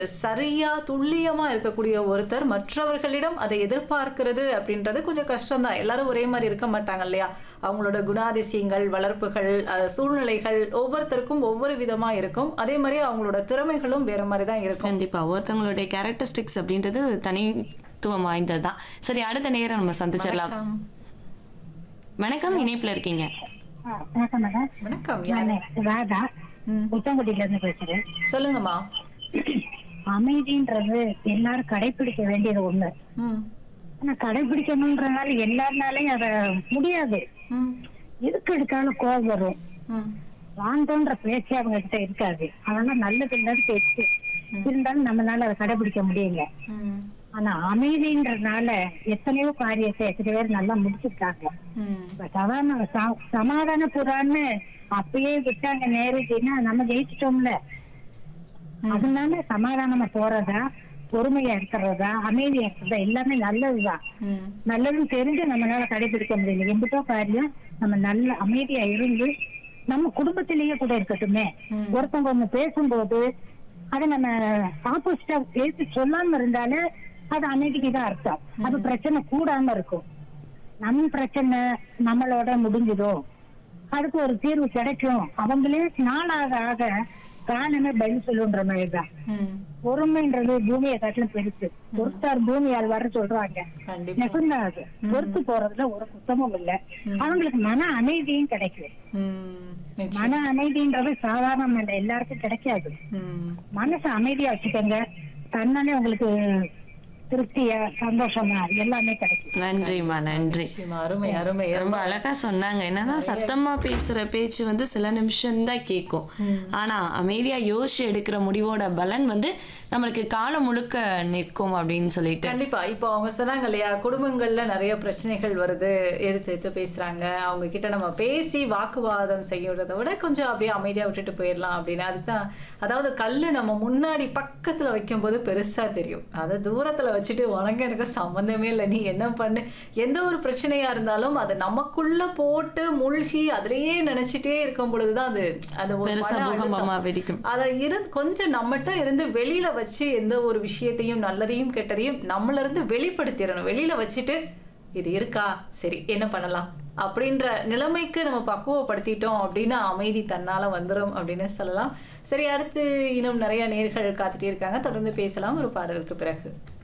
சரியா துல்லியமா இருக்கக்கூடிய ஒருத்தர் மற்றவர்களிடம் அதை எதிர்பார்க்கிறது அப்படின்றது கொஞ்சம் கஷ்டம்தான் எல்லாரும் ஒரே மாதிரி இருக்க மாட்டாங்க இல்லையா அவங்களோட குணாதிசயங்கள் வளர்ப்புகள் அஹ், சூழ்நிலைகள் ஒவ்வொருத்தருக்கும் ஒவ்வொரு விதமா இருக்கும் அதே மாதிரி அவங்களோட திறமைகளும் வேற மாதிரி தான் இருக்கும் கண்டிப்பா ஒருத்தவங்களுடைய கேரக்டரிஸ்டிக்ஸ் அப்படின்றது தனித்துவம் வாய்ந்தது தான் சரி அடுத்த நேரம் நம்ம சந்திச்சிடலாம் வணக்கம். வணக்கம் இணைப்புல இருக்கீங்க ஆ, வணக்கம் மேடம் வணக்கம் யாரு நான் ராதா ம், புத்தங்குடியில இருந்து பேசுறேன் சொல்லுங்கம்மா அமைதின்றது எல்லாரும் கடைபிடிக்க வேண்டியது ஒண்ணு ம், ஆனா கடைபிடிக்கணும்ன்றனால எல்லாருனாலையும் அத முடியாது ம், எதுக்கு எடுத்தாலும் கோபம் வரும் ம், வாங்கன்ற பேச்சு அவங்க கிட்ட இருக்காது அதனால நல்லது இல்லைன்னு பேச்சு இருந்தாலும் நம்மளால அதை கடைபிடிக்க முடியல ம், ஆனா அமைதின்றதுனால எத்தனையோ காரியத்தை எத்தனை பேர் நல்லா முடிச்சிருக்காங்க ம், இப்ப சமாதான ச- சமாதான புறான்னு அப்பயே விட்டாங்க நேரடினா நம்ம ஜெயிச்சிட்டோம்ல அதனால சமாதானமா போறதா பொறுமையா இருக்கிறதா அமைதியா இருக்கிறதா எல்லாமே நல்லதுதான் ம், நல்லதுன்னு தெரிஞ்சு நம்மளால கடைபிடிக்க முடியல எம்பிட்டோ காரியம் நம்ம நல்ல அமைதியா இருந்து நம்ம குடும்பத்திலேயே கூட இருக்கட்டுமே ம். ஒருத்தவங்க ஒண்ணு பேசும்போது அதை நம்ம ஆப்போசிட்டா பேசி சொல்லாம இருந்தாலே அது அமைதிக்கு தான் அர்த்தம் அது பிரச்சனை கூடாம இருக்கும் நம்ம பிரச்சனை நம்மளோட முடிஞ்சிடும் அதுக்கு ஒரு தீர்வு கிடைக்கும் அவங்களே நாளாக ஆக காலமே பதில் சொல்லுன்ற மாதிரிதான் ம். பொறுமைன்றது பூமியை காட்டிலும் பெருசு ஒருத்தர் பூமியால் வர சொல்றாங்க கண்டிப்பா நிஜம்தான் அது பொறுத்து போறதுல ஒரு குத்தமும் இல்ல அவங்களுக்கு மன அமைதியும் கிடைக்கும் ம், நிச்சயம். மன அமைதின்றது சாதாரணம் இல்ல எல்லாருக்கும் கிடைக்காது ம், மனசை அமைதியா வச்சுக்கோங்க தன்னாலே உங்களுக்கு திருப்தியா சந்தோஷமா எல்லாமே கிடைக்கும் நன்றிம்மா நன்றி நிச்சயமா அருமை அருமை ரொம்ப அழகா சொன்னாங்க என்னதான் சத்தமா பேசுற பேச்சு வந்து சில நிமிஷம் தான் கேட்கும் ஆனா அமைதியா யோசிச்சு எடுக்கிற முடிவோட பலன் வந்து நம்மளுக்கு காலம் முழுக்க நிற்கும் அப்படின்னு சொல்லிட்டு கண்டிப்பா இப்போ அவங்க சொன்னாங்க இல்லையா குடும்பங்கள்ல நிறைய பிரச்சனைகள் வருது எதிர்த்து எதிர்த்து பேசுறாங்க அவங்க கிட்ட நம்ம பேசி வாக்குவாதம் செய்யறதை விட கொஞ்சம் அப்படியே அமைதியா விட்டுட்டு போயிடலாம் அப்படின்னு அதுதான் அதாவது கல்லு நம்ம முன்னாடி பக்கத்துல வைக்கும்போது பெருசா தெரியும் அதை தூரத்துல வச்சுட்டு உனக்கு எனக்கு சம்மந்தமே இல்லை நீ என்ன பண்ணு எந்த ஒரு பிரச்சனையா இருந்தாலும் அதை நமக்குள்ள போட்டு மூழ்கி அதுலயே நினைச்சிட்டே இருக்கும் பொழுதுதான் அது அது ஒரு பெருசா மன அழுத்தம். பூகம்பமா வெடிக்கும் அதை இருந்து கொஞ்சம் நம்மகிட்ட இருந்து வெளியில வச்சு எந்த ஒரு விஷயத்தையும் நல்லதையும் கெட்டதையும் நம்மள இருந்து வெளிப்படுத்திடணும் வெளியில வச்சுட்டு இது இருக்கா சரி என்ன பண்ணலாம் அப்படின்ற நிலைமைக்கு நம்ம பக்குவப்படுத்திட்டோம் அப்படின்னா அமைதி தன்னால வந்துரும் அப்படின்னு சொல்லலாம் சரி அடுத்து இன்னும் நிறைய நேர்கள் காத்துட்டே இருக்காங்க தொடர்ந்து பேசலாம் ஒரு பாடலுக்கு பிறகு